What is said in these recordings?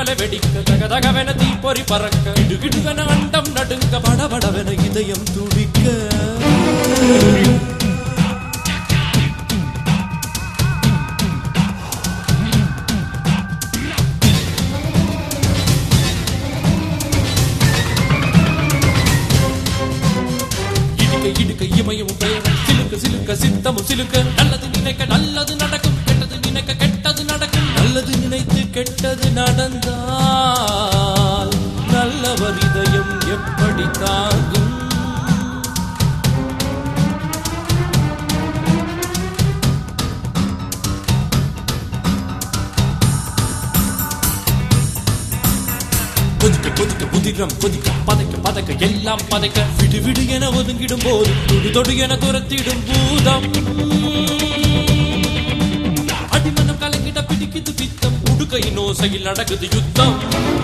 எரிமலை வெடிக்க தக தகவென தீப்பொறி பறக்க இடுகிடுவென அண்டம் நடுங்க படபடவென இதயம் துடிக்க இடுக்க இடுக்க இமயமும் பெயரும் சிலுக்க சிலுக்க சித்தமும் சிலுக்க நல்லது நினைக்க நல்லது நடக்கும் கெட்டது நினைக்க கெட்டது நடக்கும் நல்லது நினைத்து கெட்டது நடந்தால் நல்லவர் இதயம் எப்படி தாங்கும் கொதிக்க கொதிக்க உதிரம் கொதிக்க பதைக்க பதைக்க எல்லாம் பதைக்க விடு விடு என ஒதுங்கிடும் போது தொடு தொடு என துரத்திடும் பூதம் அடிமனம் கலங்கிட பிடிக்குது பித்தம் உடுக்கை நோசையில் நடக்குது யுத்தம்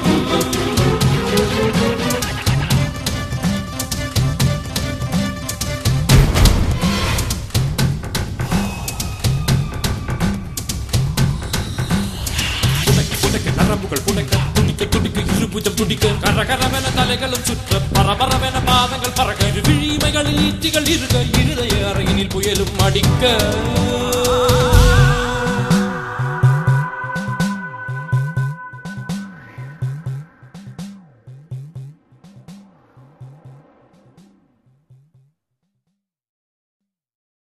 புடைக்க புடைக்க நரம்புகள் புடைக்க துடிக்க துடிக்க இருபுஜம் துடிக்க கர கரவென தலைகளும் சுற்ற பரபரவென பாதங்கள் பறக்க இரு விழிமைகளில் ஈட்டிகள் இருக்க இருதய அறையினில் புயலும் அடிக்க